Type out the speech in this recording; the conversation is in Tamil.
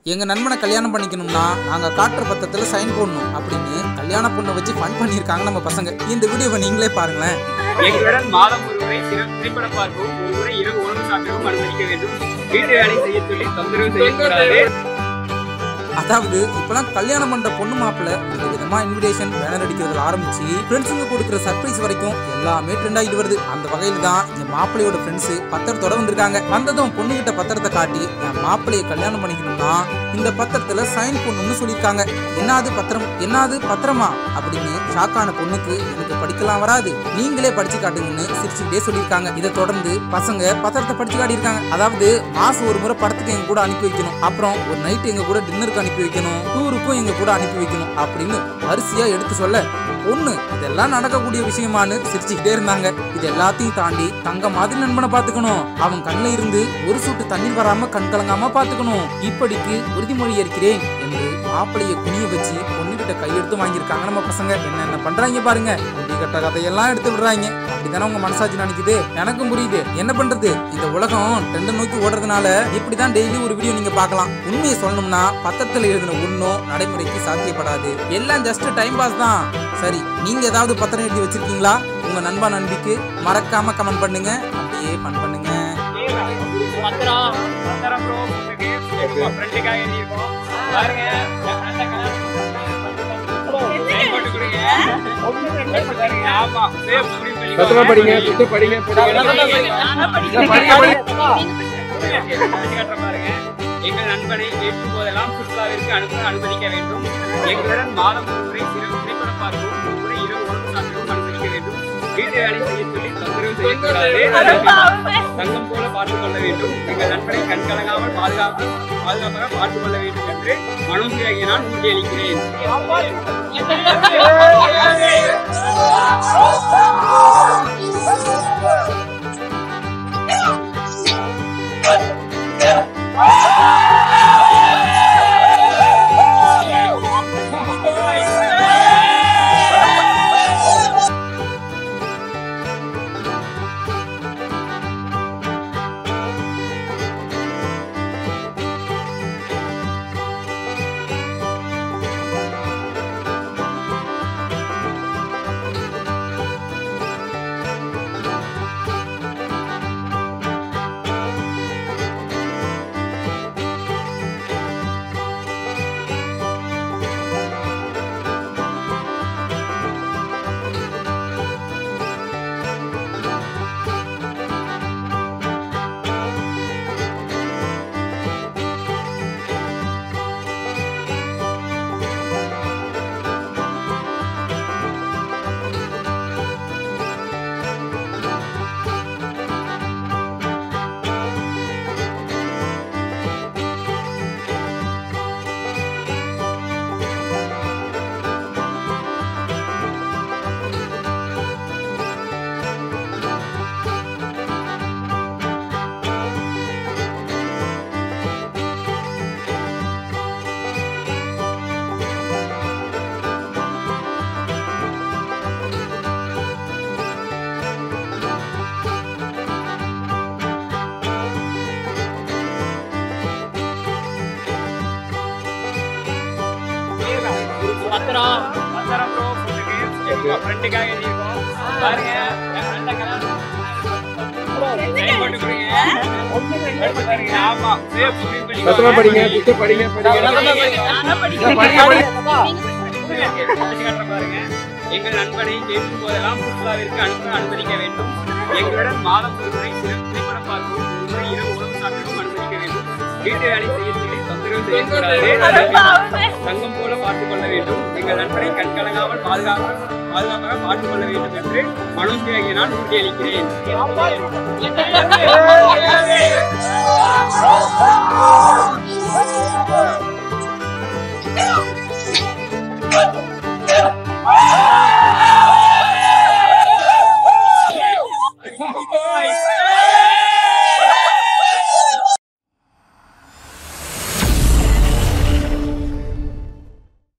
எங்க நண்பனை கல்யாணம் பண்ணிக்கணும்னா நாங்க காட்டுற பத்திரத்துல சைன் போடணும் அப்படின்னு கல்யாண பொண்ணை வச்சு ஃபன் பண்ணியிருக்காங்க நம்ம பசங்க இந்த வீடியோவை நீங்களே பாருங்களேன் எங்களுடன் மாதம் ஒரு முறை சிறு திரைப்படம் பார்க்கவும் ஒரு முறை இரவு உணவு சாப்பிடவும் அனுமதிக்க வேண்டும் வீட்டு வேலை செய்ய சொல்லி தொந்தரவு செய்யக்கூடாது அதாவது இப்பெல்லாம் கல்யாணம் பண்ற பொண்ணு மாப்பிள்ள வித விதமா இன்விடேஷன் பேனர் அடிக்கிறதுல ஆரம்பிச்சு ஃப்ரெண்ட்ஸுங்க கொடுக்குற சர்ப்ரைஸ் வரைக்கும் எல்லாமே ட்ரெண்ட் ஆகிட்டு வருது அந்த வகையில தான் என் மாப்பிள்ளையோட ஃப்ரெண்ட்ஸ் பத்திரத்தோட வந்திருக்காங்க வந்ததும் பொண்ணுகிட்ட பத்திரத்தை காட்டி என் மாப்பிள்ளைய கல்யாணம் பண்ணிக்கணும்னா இந்த பத்திரத்துல சைன் பண்ணணும்னு சொல்லியிருக்காங்க என்னாது பத்திரம் என்னாது பத்திரமா அப்படின்னு ஷாக்கான பொண்ணுக்கு எனக்கு படிக்கலாம் வராது நீங்களே படிச்சு காட்டுங்கன்னு சிரிச்சுக்கிட்டே சொல்லியிருக்காங்க இதை தொடர்ந்து பசங்க பத்திரத்தை படிச்சு காட்டியிருக்காங்க அதாவது மாசம் ஒரு முறை படத்துக்கு எங்க கூட அனுப்பி வைக்கணும் அப்புறம் ஒரு நைட் எங்க கூட டின்னருக்கு அனுப்பி வைக்கணும் டூருக்கும் எங்க கூட அனுப்பி வைக்கணும் அப்படின்னு வரிசையா எடுத்து சொல்ல பொண்ணு இதெல்லாம் நடக்கக்கூடிய விஷயமான்னு சிரிச்சுக்கிட்டே இருந்தாங்க இது எல்லாத்தையும் தாண்டி தங்க மாதிரி நண்பனை பாத்துக்கணும் அவன் கண்ணில் இருந்து ஒரு சொட்டு தண்ணீர் வராம கண் கலங்காம பாத்துக்கணும் இப்படிக்கு உறுதிமொழி ஏற்கிறேன் என்று மாப்பிளைய குனிய வச்சு பொண்ணுகிட்ட கையெடுத்து வாங்கியிருக்காங்க நம்ம பசங்க என்னென்ன பண்றாங்க பாருங்க அப்படி கட்ட கதையெல்லாம் எடுத்து விடுறாங்க அப்படித்தானே உங்க மனசாட்சி நினைக்குது எனக்கும் புரியுது என்ன பண்றது இந்த உலகம் ட்ரெண்டை நோக்கி ஓடுறதுனால இப்படிதான் டெய்லி ஒரு வீடியோ நீங்க பார்க்கலாம் உண்மையை சொல்லணும்னா பத்திரத்துல எழுதின ஒன்றும் நடைமுறைக்கு சாத்தியப்படாது எல்லாம் ஜஸ்ட் டைம் பாஸ் தான் சரி நீங்க ஏதாவது பத்திரம் எழுதி வச்சிருக்கீங்களா உங்க நண்பா நண்பிக்கு மறக்காம கமெண்ட் பண்ணுங்க அப்படியே ஃபன் பண்ணுங்க பத்திரம் பத்திரம் ப்ரோ உங்களுக்கு ஃப்ரெண்டுக்காக எழுதியிருக்கோம் பாருங்க என் friend அ கல்யாணம் sign போட்டு கொடுங்க. பாருங்க, ஆமா சேவ் முடிவு பண்ணி சத்தமா படிங்க சுத்த படிங்க காட்டுற பாருங்க எங்கள் நண்பனை கேட்கும் போதெல்லாம் சுற்றுலாவிற்கு அனுப்ப அனுமதிக்க வேண்டும் எங்களுடன் மாதம் ஒரு முறை சிறு திரைப்படம் பார்க்கவும் ஒரு முறை இரவு உணவு சாப்பிடவும் அனுமதிக்க வேண்டும் வீட்டு வேலை செய்ய சொல்லி தொந்தரவு செய்யக்கூடாது தங்கம் போல பார்த்துக் கொள்ள வேண்டும் எங்கள் நண்பனை கண் கலங்காமல் பாதுகாப்பு பாதுகாப்பாக பார்த்துக் கொள்ள வேண்டும் என்று மனோஜி ஆகிய நான் உறுதியளிக்கிறேன் பத்திரம் பத்திரம் ப்ரோ உங்களுக்கு எங்க ஃப்ரெண்டுக்காக எழுதியிருக்கோம் பாருங்க என் friend அ கல்யாணம் sign போட்டு கொடுங்க. அடுத்து பாருங்க, ஆமா சேவ் முடிவு பண்ணி சத்தமா படிங்க சுத்த படிங்க காட்டுற பாருங்க எங்கள் நண்பனை கேட்கும் போதெல்லாம் சுற்றுலாவிற்கு அனுப்ப அனுமதிக்க வேண்டும் எங்களுடன் மாதம் ஒரு முறை சிறு திரைப்படம் பார்க்கவும் ஒரு முறை இரவு உணவு சாப்பிடவும் அனுமதிக்க வேண்டும் வீட்டு வேலை செய்ய சொல்லி தொந்தரவு செய்யக்கூடாது தங்கம் போல பார்த்துக் கொள்ள வேண்டும் எங்கள் நண்பனை கண் கலங்காமல் பாதுகாப்பு பாதுகாப்பாக பார்த்துக் கொள்ள வேண்டும் என்று மனோஜி ஆகிய நான் உறுதியளிக்கிறேன் Thank you.